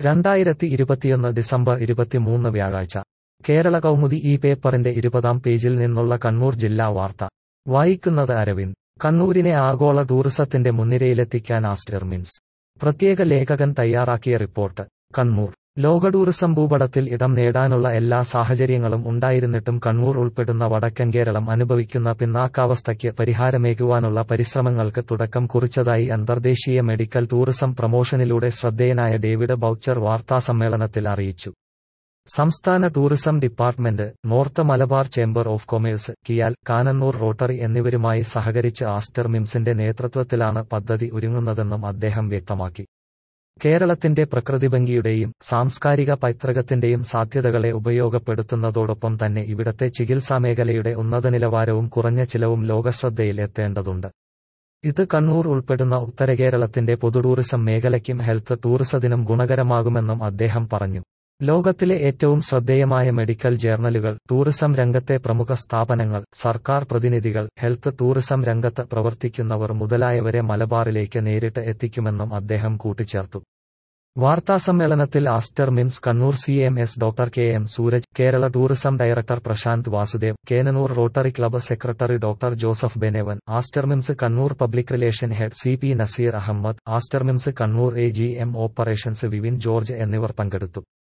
രണ്ടായിരത്തി ഇരുപത്തിയൊന്ന് ഡിസംബർ ഇരുപത്തിമൂന്ന് വ്യാഴാഴ്ച കേരള കൗമുദി ഈ പേപ്പറിന്റെ ഇരുപതാം പേജിൽ നിന്നുള്ള കണ്ണൂർ ജില്ലാ വാർത്ത വായിക്കുന്നത് അരവിന്ദ് കണ്ണൂരിനെ ആഗോള ടൂറിസത്തിന്റെ മുൻനിരയിലെത്തിക്കാൻ ആസ്റ്റർ മിംസ് പ്രത്യേക ലേഖകൻ തയ്യാറാക്കിയ റിപ്പോർട്ട് കണ്ണൂർ ലോക ടൂറിസം ഭൂപടത്തിൽ ഇടം നേടാനുള്ള എല്ലാ സാഹചര്യങ്ങളും ഉണ്ടായിരുന്നിട്ടും കണ്ണൂർ ഉൾപ്പെടുന്ന വടക്കൻ കേരളം അനുഭവിക്കുന്ന പിന്നാക്കാവസ്ഥയ്ക്ക് പരിഹാരമേകുവാനുള്ള പരിശ്രമങ്ങൾക്ക് തുടക്കം കുറിച്ചതായി അന്തർദേശീയ മെഡിക്കൽ ടൂറിസം പ്രമോഷനിലൂടെ ശ്രദ്ധേയനായ ഡേവിഡ് ബൌച്ചർ വാർത്താസമ്മേളനത്തിൽ അറിയിച്ചു സംസ്ഥാന tourism department north Malabar chamber of commerce KIAL Cannanore Rotary എന്നിവരുമായി സഹകരിച്ച് ആസ്റ്റർ മിംസിന്റെ നേതൃത്വത്തിലാണ് പദ്ധതി ഒരുങ്ങുന്നതെന്നും അദ്ദേഹം വ്യക്തമാക്കി കേരളത്തിന്റെ പ്രകൃതിഭംഗിയുടെയും സാംസ്കാരിക പൈതൃകത്തിന്റെയും സാധ്യതകളെ ഉപയോഗപ്പെടുത്തുന്നതോടൊപ്പം തന്നെ ഇവിടത്തെ ചികിത്സാമേഖലയുടെ ഉന്നതനിലവാരവും കുറഞ്ഞ ചിലവും ലോകശ്രദ്ധയിൽ എത്തേണ്ടതുണ്ട് ഇത് കണ്ണൂർ ഉൾപ്പെടുന്ന ഉത്തര കേരളത്തിന്റെ പൊതു ടൂറിസം മേഖലയ്ക്കും ഹെൽത്ത് ടൂറിസത്തിനും ഗുണകരമാകുമെന്നും അദ്ദേഹം പറഞ്ഞു ലോകത്തിലെ ഏറ്റവും ശ്രദ്ധേയമായ മെഡിക്കൽ ജേർണലുകൾ ടൂറിസം രംഗത്തെ പ്രമുഖ സ്ഥാപനങ്ങൾ സർക്കാർ പ്രതിനിധികൾ ഹെൽത്ത് ടൂറിസം രംഗത്ത് പ്രവർത്തിക്കുന്നവർ മുതലായവരെ മലബാറിലേക്ക് നേരിട്ട് എത്തിക്കുമെന്നും അദ്ദേഹം കൂട്ടിച്ചേർത്തു വാർത്താസമ്മേളനത്തിൽ Aster MIMS Kannur C M S doctor K M Sooraj Kerala tourism director Prasanth Vasudev Cannanore Rotary club secretary doctor Joseph Benaven Aster MIMS Kannur public relation head C P Nazeer Ahammed Aster MIMS Kannur A G M operations Vivin George എന്നിവർ പങ്കെടുത്തു